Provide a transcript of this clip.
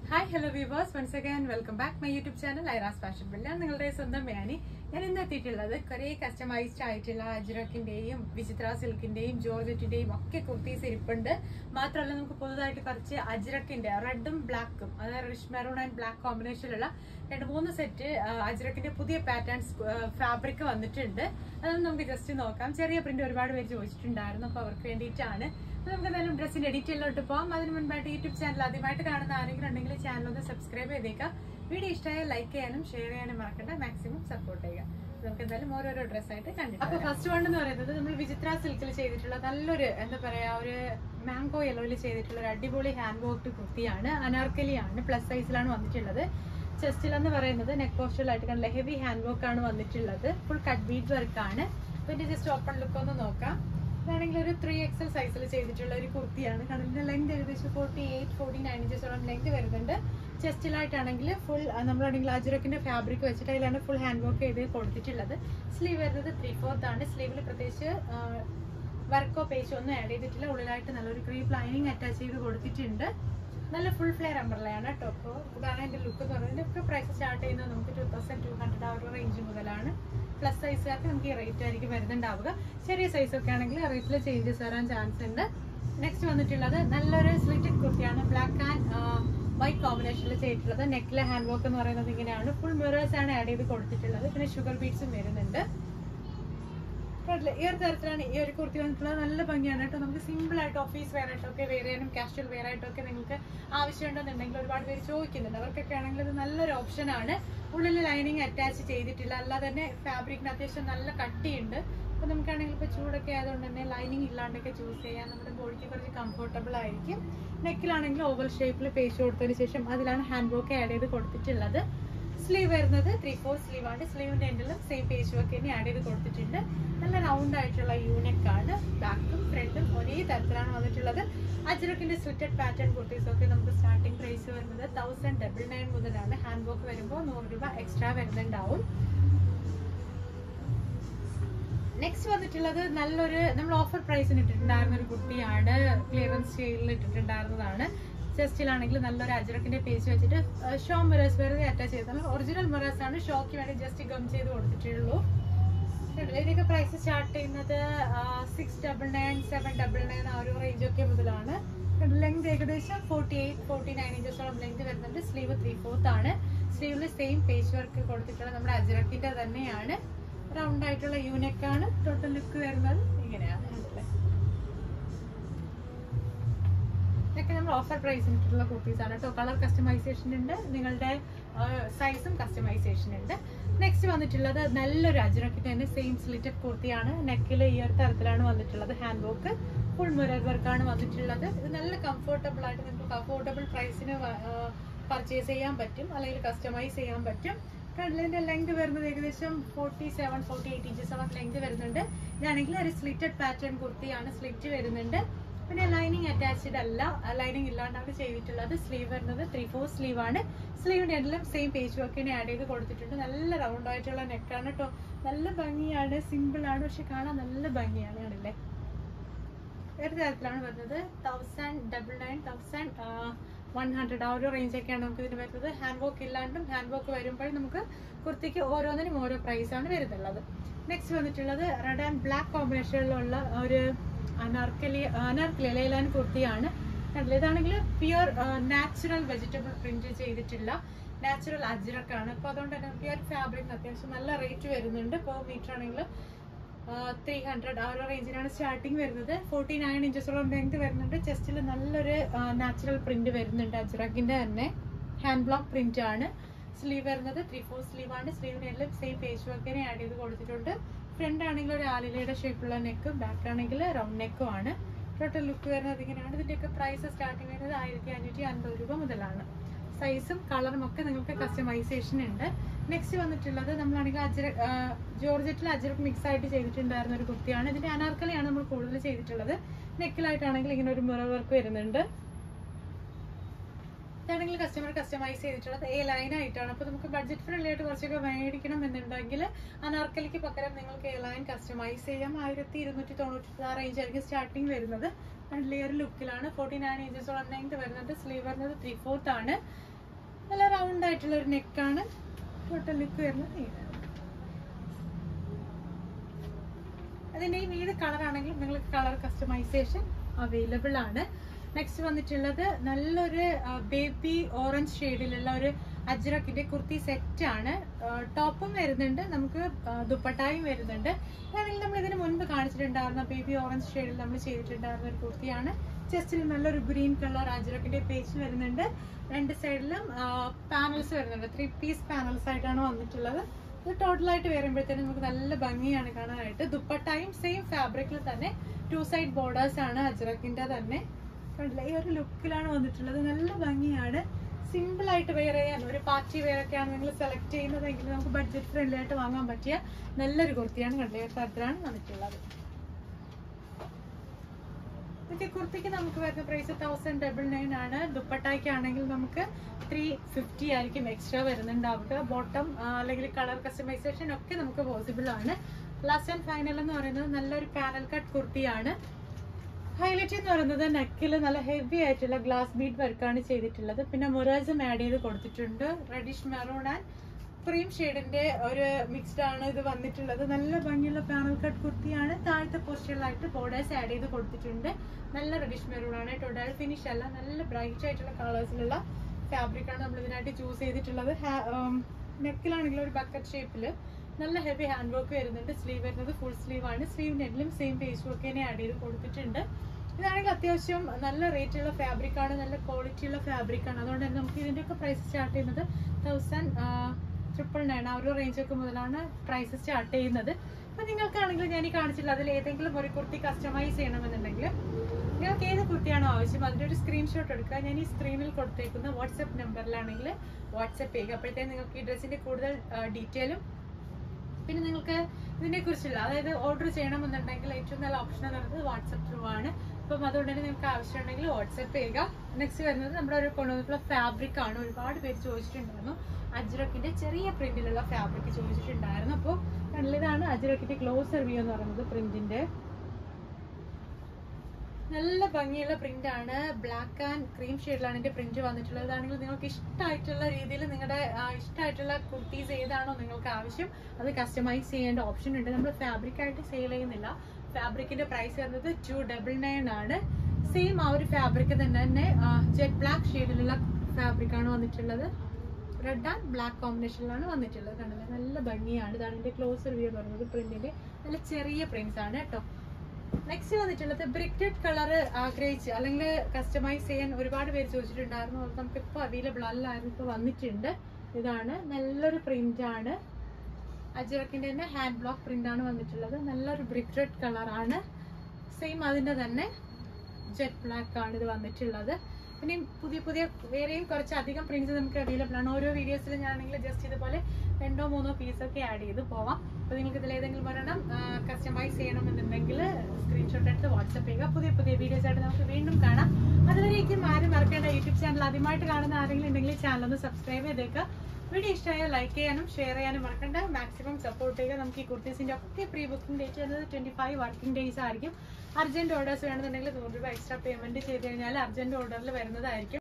Hi hello viewers once again welcome back my YouTube channel Airas fashion bill ഞാൻ നിങ്ങളുടെ സ്വന്തം മേനി ഞാൻ ഇന്ന് എത്തിയിട്ടുള്ളത് കുറേ കസ്റ്റമൈസ്ഡ് ആയിട്ടുള്ള അജ്രക്കിന്റെയും വിചിത്ര സിൽക്കിന്റെയും ജോർജറ്റിന്റെയും ഒക്കെ കുർത്തീസ് ഇരിപ്പുണ്ട് മാത്രമല്ല നമുക്ക് പുതുതായിട്ട് കുറച്ച് അജ്രക്കിന്റെ റെഡും ബ്ലാക്കും അതായത് റിഷ് മെറൂൺ ആൻഡ് ബ്ലാക്ക് കോമ്പിനേഷനിലുള്ള രണ്ട് മൂന്ന് സെറ്റ് അജ്രക്കിന്റെ പുതിയ പാറ്റേൺസ് ഫാബ്രിക് വന്നിട്ടുണ്ട് അതൊന്ന് നമുക്ക് ജസ്റ്റ് നോക്കാം ചെറിയ പ്രിന്റ് ഒരുപാട് പേര് ചോദിച്ചിട്ടുണ്ടായിരുന്നു അപ്പൊ അവർക്ക് വേണ്ടിയിട്ടാണ് അപ്പൊ നമുക്ക് എന്തായാലും ഡ്രസ്സിന്റെ ഡീറ്റെയിലോട്ട് പോകാം അതിന് മുൻപായിട്ട് യൂട്യൂബ് ചാനൽ ആദ്യമായിട്ട് കാണുന്ന ആരെങ്കിലും ഉണ്ടെങ്കിൽ ചാനൽ ഒന്ന് സബ്സ്ക്രൈബ് ചെയ്തേക്കാം വീഡിയോ ഇഷ്ടമായ ലൈക്ക് ചെയ്യാനും ഷെയർ ചെയ്യാനും മറക്കണ്ട മാക്സിമം സപ്പോർട്ട് ചെയ്യുക നമുക്ക് എന്തായാലും ഓരോരോ ഡ്രസ്സായിട്ട് കണ്ടിട്ട് അപ്പൊ ഫസ്റ്റ് വൺ എന്ന് പറയുന്നത് നമ്മൾ വിചിത്ര സിൽക്കിൽ ചെയ്തിട്ടുള്ള നല്ലൊരു എന്താ പറയാ ഒരു മാംഗോ യെല്ലോയിൽ ചെയ്തിട്ടുള്ള ഒരു അടിപൊളി ഹാൻഡ് വർക്ക് കുർത്തിയാണ് അനാർക്കലിയാണ് പ്ലസ് സൈസിലാണ് വന്നിട്ടുള്ളത് ചെസ്റ്റിൽ എന്ന് പറയുന്നത് നെക്ക് പോസ്റ്ററിലായിട്ട് കണ്ടില്ല ഹെവി ഹാൻഡ് വർക്ക് ആണ് വന്നിട്ടുള്ളത് ഫുൾ കട്ട് ബീറ്റ് വർക്ക് ആണ് പിന്നെ ജസ്റ്റ് ഓപ്പൺ ലുക്ക് ഒന്ന് നോക്കാം ഇതാണെങ്കിൽ ഒരു ത്രീ എക്സൽ സൈസിൽ ചെയ്തിട്ടുള്ള ഒരു കുർത്തിയാണ് കാരണം ഇതിന്റെ ലെങ്ത് ഏകദേശം ഫോർട്ടി എയ്റ്റ് ഫോർട്ടി നയൻ ഇഞ്ചസോളം ലെങ്ത് വരുന്നുണ്ട് ചെസ്റ്റിലായിട്ടാണെങ്കിൽ ഫുൾ നമ്മളാണെങ്കിൽ അജുറക്കിന്റെ ഫാബ്രിക് വെച്ചിട്ട് അതിലാണ് ഫുൾ ഹാൻഡ് വർക്ക് ചെയ്ത് കൊടുത്തിട്ടുള്ളത് സ്ലീവ് വരുന്നത് ത്രീ ഫോർത്ത് ആണ് സ്ലീവിൽ പ്രത്യേകിച്ച് വർക്കോ പേജോ ഒന്നും ആഡ് ചെയ്തിട്ടില്ല ഉള്ളിലായിട്ട് നല്ലൊരു ക്രീപ്പ് ലൈനിങ് അറ്റാച്ച് ചെയ്ത് കൊടുത്തിട്ടുണ്ട് നല്ല ഫുൾ ഫ്ലെയർ അമ്പർലയാണ് കേട്ടോ അപ്പോൾ ഇതാണ് എൻ്റെ ലുക്ക് എന്ന് പറയുന്നത് ഇതിൻ്റെ പ്രൈസ് സ്റ്റാർട്ട് ചെയ്യുന്നത് നമുക്ക് ടു തൗസൻഡ് ടു ഹൺഡ്രഡ് ആ ഒരു റേഞ്ച് മുതലാണ് പ്ലസ് സൈസുകാർക്ക് നമുക്ക് ഈ റേറ്റ് ആയിരിക്കും വരുന്നുണ്ടാവുക ചെറിയ സൈസ് ഒക്കെ ആണെങ്കിൽ റേറ്റിൽ ചേഞ്ചസ് വരാൻ ചാൻസ് ഉണ്ട് നെക്സ്റ്റ് വന്നിട്ടുള്ളത് നല്ലൊരു സ്ലിറ്റഡ് കുർത്തിയാണ് ബ്ലാക്ക് ആൻഡ് വൈറ്റ് കോമ്പിനേഷനിൽ ചെയ്തിട്ടുള്ളത് നെക്കിലെ ഹാൻഡ് വർക്ക് എന്ന് പറയുന്നത് ഇങ്ങനെയാണ് ഫുൾ മിറേഴ്സ് ആണ് ആഡ് ചെയ്ത് കൊടുത്തിട്ടുള്ളത് പിന്നെ ഷുഗർ ബീഡ്സും വരുന്നുണ്ട് കണ്ടില്ലേ? ഈ ഒരു തരത്തിലാണ് ഈ ഒരു കുർത്തി വന്നിട്ടുള്ളത് നല്ല ഭംഗിയാണ് കേട്ടോ നമുക്ക് സിമ്പിൾ ആയിട്ട് ഓഫീസ് വെയർ ആയിട്ടൊക്കെ വെയർ ചെയ്യാനും കാഷ്വൽ വെയർ ആയിട്ടൊക്കെ നിങ്ങൾക്ക് ആവശ്യമുണ്ടെന്നുണ്ടെങ്കിൽ ഒരുപാട് പേര് ചോദിക്കുന്നുണ്ട് അവർക്കൊക്കെ ആണെങ്കിൽ ഇത് നല്ലൊരു ഓപ്ഷൻ ആണ് ഉള്ളിൽ ലൈനിങ് അറ്റാച്ച് ചെയ്തിട്ടില്ല അല്ലാതെ തന്നെ ഫാബ്രിക്കിന് അത്യാവശ്യം നല്ല കട്ടിയുണ്ട് അപ്പൊ നമുക്കാണെങ്കിൽ ഇപ്പൊ ചൂടൊക്കെ ആയതുകൊണ്ട് തന്നെ ലൈനിങ് ഇല്ലാണ്ടൊക്കെ ചൂസ് ചെയ്യാൻ നമ്മുടെ ബോഡിക്ക് കുറച്ച് കംഫർട്ടബിൾ ആയിരിക്കും നെക്കിലാണെങ്കിൽ ഓവൽ ഷേപ്പിൽ പേസ്റ്റ് കൊടുത്തതിന് ശേഷം അതിലാണ് ഹാൻഡ് വർക്ക് ആഡ് ചെയ്ത് കൊടുത്തിട്ടുള്ളത് സ്ലീവ് വരുന്നത് ത്രീ ഫോർ സ്ലീവ് ആണ് സ്ലീവിന്റെ എൻഡിലും സെയിം പേജ് വർക്ക് തന്നെ ആഡ് ചെയ്ത് കൊടുത്തിട്ടുണ്ട് നല്ല റൗണ്ട് ആയിട്ടുള്ള യൂണിക് ആണ് ബാക്കും ഫ്രണ്ടും ഒരേ തരത്തിലാണ് വന്നിട്ടുള്ളത് അജ്രക്കിന്റെ സ്ലിറ്റഡ് പാറ്റേൺ കുർത്തീസ് ഒക്കെ നമുക്ക് സ്റ്റാർട്ടിംഗ് പ്രൈസ് വരുന്നത് തൗസൻഡ് ഡബിൾ നയൻ മുതലാണ് ഹാൻഡ് വർക്ക് വരുമ്പോൾ നൂറ് രൂപ എക്സ്ട്രാ വരുന്നുണ്ടാവും നെക്സ്റ്റ് വന്നിട്ടുള്ളത് നല്ലൊരു നമ്മൾ ഓഫർ പ്രൈസിന് ഇട്ടിട്ടുണ്ടായിരുന്ന ഒരു കുട്ടിയാണ് ക്ലിയറൻസ് സെയിലിൽ ഇട്ടിട്ടുണ്ടായിരുന്നതാണ് ചെസ്റ്റിലാണെങ്കിൽ നല്ലൊരു അജറക്കിന്റെ പേജ് വെച്ചിട്ട് ഷോ മിറേഴ്സ് വെറുതെ അറ്റാച്ച് ചെയ്തത് ഒറിജിനൽ മിറേഴ്സ് ആണ് ഷോക്ക് വേണ്ടി ജസ്റ്റ് ഗം ചെയ്ത് കൊടുത്തിട്ടുള്ളൂ ഇതിനൊക്കെ പ്രൈസ് സ്റ്റാർട്ട് ചെയ്യുന്നത് six double nine seven double nine ആ ഒരു റേഞ്ച് ഒക്കെ മുതലാണ് ലെങ്ത് ഏകദേശം ഫോർട്ടി എയ്റ്റ് ഫോർട്ടി നയൻ ഇഞ്ചസോളം ലെങ്ത് വരുന്നുണ്ട് സ്ലീവ് ത്രീ ഫോർത്ത് ആണ് സ്ലീവിൽ സെയിം പേജ് വർക്ക് കൊടുത്തിട്ടുള്ള നമ്മുടെ അജറക്കിന്റെ തന്നെയാണ് റൗണ്ട് ആയിട്ടുള്ള യൂണിക് ആണ് ടോട്ടൽ ലുക്ക് വരുന്നത് ഇങ്ങനെയാണ് കണ്ടില്ലേ? ഇതൊക്കെ നമ്മൾ ഓഫർ പ്രൈസിനുള്ള കുർത്തീസ് ആണ് കേട്ടോ കളർ കസ്റ്റമൈസേഷൻ ഉണ്ട് നിങ്ങളുടെ സൈസും കസ്റ്റമൈസേഷൻ ഉണ്ട് നെക്സ്റ്റ് വന്നിട്ടുള്ളത് നല്ലൊരു അജറക്കിന്റെ തന്നെ സെയിം സ്ലിറ്റഡ് കുർത്തിയാണ് നെക്കിൽ ഈ ഒരു തരത്തിലാണ് വന്നിട്ടുള്ളത് ഹാൻഡ് വർക്ക് ഫുൾ മിറർ വർക്കാണ് വന്നിട്ടുള്ളത് ഇത് നല്ല കംഫർട്ടബിൾ ആയിട്ട് നിങ്ങൾക്ക് അഫോർഡബിൾ പ്രൈസിന് പർച്ചേസ് ചെയ്യാൻ പറ്റും അല്ലെങ്കിൽ കസ്റ്റമൈസ് ചെയ്യാൻ പറ്റും കടലിന്റെ ലെങ്ത് വരുന്നത് ഏകദേശം ഫോർട്ടി സെവൻ ഫോർട്ടി എയ്റ്റ് ഇഞ്ചസോളം ലെങ്ത് വരുന്നുണ്ട് ഇതാണെങ്കിൽ ഒരു സ്ലിറ്റഡ് പാറ്റേൺ കുർത്തിയാണ് സ്ലിറ്റ് വരുന്നുണ്ട് പിന്നെ ലൈനിങ് അറ്റാച്ച്ഡ് അല്ല ലൈനിങ് ഇല്ലാണ്ടാണ് ചെയ്തിട്ടുള്ളത് സ്ലീവ് വരുന്നത് ത്രീ ഫോർ സ്ലീവ് ആണ് സ്ലീവിന്റെ എല്ലാം സെയിം പേജ് വർക്കിനെ ആഡ് ചെയ്ത് കൊടുത്തിട്ടുണ്ട് നല്ല റൗണ്ട് ആയിട്ടുള്ള നെക്കാണ് കേട്ടോ നല്ല ഭംഗിയാണ് സിമ്പിൾ ആണ് പക്ഷെ കാണാൻ നല്ല ഭംഗിയാണ് ആണല്ലേ ഒരു തരത്തിലാണ് വരുന്നത് thousand double nine thousand one hundred ആ ഒരു റേഞ്ച് ഒക്കെയാണ് നമുക്ക് ഇതിന് വരുന്നത് ഹാൻഡ് വർക്ക് ഇല്ലാണ്ടും ഹാൻഡ് വർക്ക് വരുമ്പോൾ നമുക്ക് കുർത്തിക്ക് ഓരോന്നിനും ഓരോ പ്രൈസ് ആണ് വരുന്നുള്ളത് നെക്സ്റ്റ് വന്നിട്ടുള്ളത് റെഡ് ആൻഡ് ബ്ലാക്ക് കോമ്പിനേഷനിലുള്ള ഒരു അനാർക്കലി അനാർക്കലി ലൈലാൻ കുർത്തിയാണ് കണ്ടില്ലേ ഇതാണെങ്കിൽ പ്യുർ നാച്ചുറൽ വെജിറ്റബിൾ പ്രിന്റ് ചെയ്തിട്ടുള്ള നാച്ചുറൽ അജ്രക്കാണ് അപ്പോൾ അതുകൊണ്ട് തന്നെ നമുക്ക് ഈ ഒരു ഫാബ്രിക്കിന് അത്യാവശ്യം നല്ല റേറ്റ് വരുന്നുണ്ട് ഇപ്പോൾ മീറ്റർ ആണെങ്കിൽ ത്രീ ഹൺഡ്രഡ് ആ ഒരു റേഞ്ചിലാണ് സ്റ്റാർട്ടിങ് വരുന്നത് ഫോർട്ടി നയൻ ഇഞ്ചസോളം ലെങ്ത് വരുന്നുണ്ട് ചെസ്റ്റിൽ നല്ലൊരു നാച്ചുറൽ പ്രിന്റ് വരുന്നുണ്ട് അജ്രക്കിന്റെ തന്നെ ഹാൻഡ് ബ്ലോക്ക് പ്രിന്റ് ആണ് സ്ലീവ് വരുന്നത് ത്രീ ഫോർ സ്ലീവ് ആണ് സ്ലീവിനെല്ലാം സെയിം പേജ് വർക്കിനെ ആഡ് ചെയ്ത് കൊടുത്തിട്ടുണ്ട് ഫ്രണ്ട് ആണെങ്കിൽ ഒരു ആലിലയുടെ ഷേപ്പുള്ള നെക്കും ബാക്ക് ആണെങ്കിൽ റൗണ്ട് നെക്കും ആണ് ടോട്ടൽ ലുക്ക് വരുന്നത് ഇങ്ങനെയാണ് ഇതിന്റെയൊക്കെ പ്രൈസ് സ്റ്റാർട്ടിങ് വരുന്നത് ആയിരത്തി അഞ്ഞൂറ്റി അൻപത് രൂപ മുതലാണ് സൈസും കളറും ഒക്കെ നിങ്ങൾക്ക് കസ്റ്റമൈസേഷൻ ഉണ്ട് നെക്സ്റ്റ് വന്നിട്ടുള്ളത് നമ്മളാണെങ്കിൽ അജര ജോർജറ്റിൽ അജറക് മിക്സ് ആയിട്ട് ചെയ്തിട്ടുണ്ടായിരുന്ന ഒരു കുർത്തിയാണ് ഇതിന്റെ അനാർക്കലിയാണ് നമ്മൾ കൂടുതൽ ചെയ്തിട്ടുള്ളത് നെക്കിലായിട്ടാണെങ്കിൽ ഇങ്ങനെ ഒരു മിറർ വർക്ക് വരുന്നുണ്ട് ഇതാണെങ്കിൽ കസ്റ്റമർ കസ്റ്റമൈസ് ചെയ്തിട്ടുള്ളത് എ ലൈൻ ആയിട്ടാണ് അപ്പോൾ നമുക്ക് ബഡ്ജറ്റ് ഫ്രണ്ട്ലി ആയിട്ട് കുറച്ചൊക്കെ മേടിക്കണം എന്നുണ്ടെങ്കിൽ അനാർക്കലിക്ക് പകരം നിങ്ങൾക്ക് എ ലൈൻ കസ്റ്റമൈസ് ചെയ്യാം ആയിരത്തി ഇരുന്നൂറ്റി തൊണ്ണൂറ്റി ആ റേഞ്ച് ആയിരിക്കും സ്റ്റാർട്ടിങ് വരുന്നത് ലെയർ ലുക്കിലാണ് ഫോർട്ടി നയൻ ഇഞ്ചസോളം ലെങ്ത് വരുന്നുണ്ട് സ്ലീവ് വരുന്നത് ത്രീ ഫോർത്ത് ആണ് നല്ല റൗണ്ട് ആയിട്ടുള്ള ഒരു നെക്കാണ് ടോട്ടൽ ലുക്ക് വരുന്നത് ഇങ്ങനെ. അതിന്റെ ഈ ഏത് കളർ ആണെങ്കിലും നിങ്ങൾക്ക് കളർ കസ്റ്റമൈസേഷൻ അവൈലബിൾ ആണ് നെക്സ്റ്റ് വന്നിട്ടുള്ളത് നല്ലൊരു ബേബി ഓറഞ്ച് ഷെയ്ഡിലുള്ള ഒരു അജ്രക്കിന്റെ കുർത്തി സെറ്റ് ആണ് ടോപ്പും വരുന്നുണ്ട് നമുക്ക് ആ, ദുപ്പട്ടായും വരുന്നുണ്ട് അതാണെങ്കിൽ നമ്മൾ ഇതിന് മുൻപ് കാണിച്ചിട്ടുണ്ടായിരുന്ന ബേബി ഓറഞ്ച് ഷെയ്ഡിൽ നമ്മൾ ചെയ്തിട്ടുണ്ടായിരുന്ന ഒരു കുർത്തിയാണ് ചെസ്റ്റിൽ നല്ലൊരു ഗ്രീൻ കളർ അജ്രക്കിന്റെ പേജ് വരുന്നുണ്ട് രണ്ട് സൈഡിലും പാനൽസ് വരുന്നുണ്ട് ത്രീ പീസ് പാനൽസ് ആയിട്ടാണ് വന്നിട്ടുള്ളത് ഇത് ടോട്ടലായിട്ട് വരുമ്പോഴത്തേനും നമുക്ക് നല്ല ഭംഗിയാണ് കാണാനായിട്ട് ദുപ്പട്ടായും സെയിം ഫാബ്രിക്കിൽ തന്നെ ടു സൈഡ് ബോർഡേഴ്സ് ആണ് അജ്രക്കിന്റെ തന്നെ കണ്ടില്ലേ ഈ ഒരു ലുക്കിലാണ് വന്നിട്ടുള്ളത് നല്ല ഭംഗിയാണ് സിമ്പിൾ ആയിട്ട് വെയർ ചെയ്യാൻ ഒരു പാർട്ടി വെയർ ഒക്കെയാണ് നിങ്ങൾ സെലക്ട് ചെയ്യുന്നതെങ്കിൽ നമുക്ക് ബഡ്ജറ്റ് ഫ്രണ്ട്ലി ആയിട്ട് വാങ്ങാൻ പറ്റിയ നല്ലൊരു കുർത്തിയാണ് കണ്ടില്ലേ ഫർദറാണ് വന്നിട്ടുള്ളത് ഇതൊക്കെ കുർത്തിക്ക് നമുക്ക് വരുന്ന പ്രൈസ് തൗസൻഡ് ഡബിൾ നയൻ ആണ് ദുപ്പട്ടായ്ക്കാണെങ്കിൽ നമുക്ക് ത്രീ ഫിഫ്റ്റി ആയിരിക്കും എക്സ്ട്രാ വരുന്നുണ്ടാവുക ബോട്ടം അല്ലെങ്കിൽ കളർ കസ്റ്റമൈസേഷൻ ഒക്കെ നമുക്ക് പോസിബിൾ ആണ് ലാസ്റ്റ് ആൻഡ് ഫൈനൽ എന്ന് പറയുന്നത് നല്ലൊരു പാനൽ കട്ട് കുർത്തിയാണ് ഹൈലൈറ്റ് എന്ന് പറയുന്നത് നെക്കിൽ നല്ല ഹെവി ആയിട്ടുള്ള ഗ്ലാസ് ബീഡ് വർക്കാണ് ചെയ്തിട്ടുള്ളത് പിന്നെ മൊറാസും ആഡ് ചെയ്ത് കൊടുത്തിട്ടുണ്ട് റെഡിഷ് മെറൂൺ ആൻഡ് ക്രീം ഷെയ്ഡിന്റെ ഒരു മിക്സ്ഡ് ആണ് ഇത് വന്നിട്ടുള്ളത് നല്ല ഭംഗിയുള്ള പാനൽ കട്ട് കുർത്തിയാണ് താഴത്തെ പോസ്റ്ററിലായിട്ട് ബോർഡേഴ്സ് ആഡ് ചെയ്ത് കൊടുത്തിട്ടുണ്ട് നല്ല റെഡിഷ് മെറൂൺ ആണ് ടൊഡാൽ ഫിനിഷ് അല്ല നല്ല ബ്രൈറ്റ് ആയിട്ടുള്ള കളേഴ്സിലുള്ള ഫാബ്രിക് ആണ് നമ്മൾ ഇതിനായിട്ട് ചൂസ് ചെയ്തിട്ടുള്ളത് നെക്കിലാണെങ്കിൽ ഒരു ബക്കറ്റ് ഷേപ്പിൽ നല്ല ഹെവി ഹാൻഡ് വർക്ക് വരുന്നുണ്ട് സ്ലീവ് വരുന്നത് ഫുൾ സ്ലീവ് ആണ് സ്ലീവ് നെറ്റിലും സെയിം പേസ് വർക്ക് തന്നെ ആഡ് ചെയ്ത് കൊടുത്തിട്ടുണ്ട് ഇതാണെങ്കിൽ അത്യാവശ്യം നല്ല റേറ്റ് ഉള്ള ഫാബ്രിക് ആണ് നല്ല ക്വാളിറ്റി ഉള്ള ഫാബ്രിക് ആണ് അതുകൊണ്ട് തന്നെ നമുക്ക് ഇതിന്റെ ഒക്കെ പ്രൈസ് സ്റ്റാർട്ട് ചെയ്യുന്നത് തൗസൻഡ് ട്രിപ്പിൾ നയൻ ആ ഒരു റേഞ്ച് ഒക്കെ മുതലാണ് പ്രൈസ് സ്റ്റാർട്ട് ചെയ്യുന്നത് അപ്പൊ നിങ്ങൾക്കാണെങ്കിൽ ഞാൻ ഈ കാണിച്ചില്ല അതിൽ ഏതെങ്കിലും ഒരു കുർത്തി കസ്റ്റമൈസ് ചെയ്യണമെന്നുണ്ടെങ്കിൽ നിങ്ങൾക്ക് ഏത് കുർത്തിയാണോ ആവശ്യം അതിന്റെ ഒരു സ്ക്രീൻഷോട്ട് എടുക്കുക ഞാൻ ഈ സ്ക്രീനിൽ കൊടുത്തേക്കുന്ന വാട്സപ്പ് നമ്പറിലാണെങ്കിൽ വാട്സപ്പ് ചെയ്യുക അപ്പോഴത്തേക്കും നിങ്ങൾക്ക് ഈ ഡ്രസ്സിന്റെ കൂടുതൽ ഡീറ്റെയിലും പിന്നെ നിങ്ങൾക്ക് ഇതിനെ കുറിച്ചുള്ള അതായത് ഓർഡർ ചെയ്യണമെന്നുണ്ടെങ്കിൽ ഏറ്റവും നല്ല ഓപ്ഷൻ എന്ന് പറയുന്നത് വാട്സപ്പ് ത്രൂ ആണ് അപ്പം അതുകൊണ്ട് തന്നെ നിങ്ങൾക്ക് ആവശ്യമുണ്ടെങ്കിൽ വാട്സപ്പ് ചെയ്യുക നെക്സ്റ്റ് വരുന്നത് നമ്മുടെ ഒരു കൊണ്ടുവന്നിട്ടുള്ള ഫാബ്രിക് ആണ് ഒരുപാട് പേര് ചോദിച്ചിട്ടുണ്ടായിരുന്നു അജ്രക്കിന്റെ ചെറിയ പ്രിന്റിലുള്ള ഫാബ്രിക് ചോദിച്ചിട്ടുണ്ടായിരുന്നു അപ്പോൾ ഇതാണ് അജ്രക്കിന്റെ ക്ലോസർ വ്യൂ എന്ന് പറയുന്നത് പ്രിന്റിന്റെ നല്ല ഭംഗിയുള്ള പ്രിന്റ് ആണ് ബ്ലാക്ക് ആൻഡ് ക്രീം ഷെയ്ഡിലാണ് ഇതിന്റെ പ്രിന്റ് വന്നിട്ടുള്ളത് ഇതാണെങ്കിൽ നിങ്ങൾക്ക് ഇഷ്ടമായിട്ടുള്ള രീതിയിൽ നിങ്ങളുടെ ആ, ഇഷ്ടമായിട്ടുള്ള കുർത്തീസ് ഏതാണോ നിങ്ങൾക്ക് ആവശ്യം അത് കസ്റ്റമൈസ് ചെയ്യേണ്ട ഓപ്ഷൻ ഉണ്ട് നമ്മൾ ഫാബ്രിക് ആയിട്ട് സെയിൽ ചെയ്യുന്നില്ല ഫാബ്രിക്കിന്റെ പ്രൈസ് വരുന്നത് ടു ഡബിൾ നയൻ ആണ് സെയിം ആ ഒരു ഫാബ്രിക് തന്നെ തന്നെ ജെറ്റ് ബ്ലാക്ക് ഷെയ്ഡിലുള്ള ഫാബ്രിക് ആണ് വന്നിട്ടുള്ളത് റെഡ് ആൻഡ് ബ്ലാക്ക് കോമ്പിനേഷനിലാണ് വന്നിട്ടുള്ളത് കണ്ടല്ലേ നല്ല ഭംഗിയാണ് ഇതാണ് ഇതിന്റെ ക്ലോസർ വ്യൂ എന്ന് പറയുന്നത് പ്രിന്റിന്റെ നല്ല ചെറിയ പ്രിന്റ്സ് ആണ് കേട്ടോ നെക്സ്റ്റ് വന്നിട്ടുള്ളത് ബ്രിക്കറ്റ് കളർ ആഗ്രഹിച്ച് അല്ലെങ്കിൽ കസ്റ്റമൈസ് ചെയ്യാൻ ഒരുപാട് പേര് ചോദിച്ചിട്ടുണ്ടായിരുന്നു അത് നമുക്ക് ഇപ്പോൾ അവൈലബിൾ അല്ലായിരുന്നു ഇപ്പോൾ വന്നിട്ടുണ്ട് ഇതാണ് നല്ലൊരു പ്രിന്റ് ആണ് അജറക്കിന്റെ തന്നെ ഹാൻഡ് ബ്ലോക്ക് പ്രിന്റ് ആണ് വന്നിട്ടുള്ളത് നല്ലൊരു ബ്രിക്ക് റെഡ് കളറാണ് സെയിം അതിന്റെ തന്നെ ജെറ്റ് ബ്ലാക്ക് ആണ് ഇത് വന്നിട്ടുള്ളത് പിന്നെ പുതിയ പുതിയ വേറെയും കുറച്ച് അധികം പ്രിന്റ്സ് നമുക്ക് അവൈലബിൾ ആണ് ഓരോ വീഡിയോസിൽ ഞാനാണെങ്കിൽ ജസ്റ്റ് ഇതുപോലെ രണ്ടോ മൂന്നോ പീസ് ഒക്കെ ആഡ് ചെയ്ത് പോവാം അപ്പോൾ നിങ്ങൾക്ക് ഇതിൽ ഏതെങ്കിലും ഒരെണ്ണം കസ്റ്റമൈസ് ചെയ്യണമെന്നുണ്ടെങ്കിൽ സ്ക്രീൻഷോട്ട് എടുത്ത് വാട്സപ്പ് ചെയ്യുക പുതിയ പുതിയ വീഡിയോസ് ആയിട്ട് നമുക്ക് വീണ്ടും കാണാം അതുവരേക്കും ആരും മറക്കേണ്ട യൂട്യൂബ് ചാനൽ ആദ്യമായിട്ട് കാണുന്ന ആരെങ്കിലും ഉണ്ടെങ്കിൽ ചാനൽ ഒന്ന് സബ്സ്ക്രൈബ് ചെയ്തേക്കുക വീഡിയോ ഇഷ്ടമായാൽ ലൈക്ക് ചെയ്യാനും ഷെയർ ചെയ്യാനും മറക്കണ്ട മാക്സിമം സപ്പോർട്ട് ചെയ്യുക നമുക്ക് ഈ കുർത്തീസിന്റെ ഒക്കെ പ്രീ ബുക്കിംഗ് ഡേറ്റ് വരുന്നത് ട്വന്റി ഫൈവ് വർക്കിംഗ് ഡേയ്സ് ആയിരിക്കും അർജന്റ് ഓർഡേഴ്സ് വേണമെന്നുണ്ടെങ്കിൽ നൂറ് രൂപ എക്സ്ട്രാ പേയ്മെന്റ് ചെയ്ത് കഴിഞ്ഞാൽ അർജന്റ് ഓർഡറിൽ വരുന്നതായിരിക്കും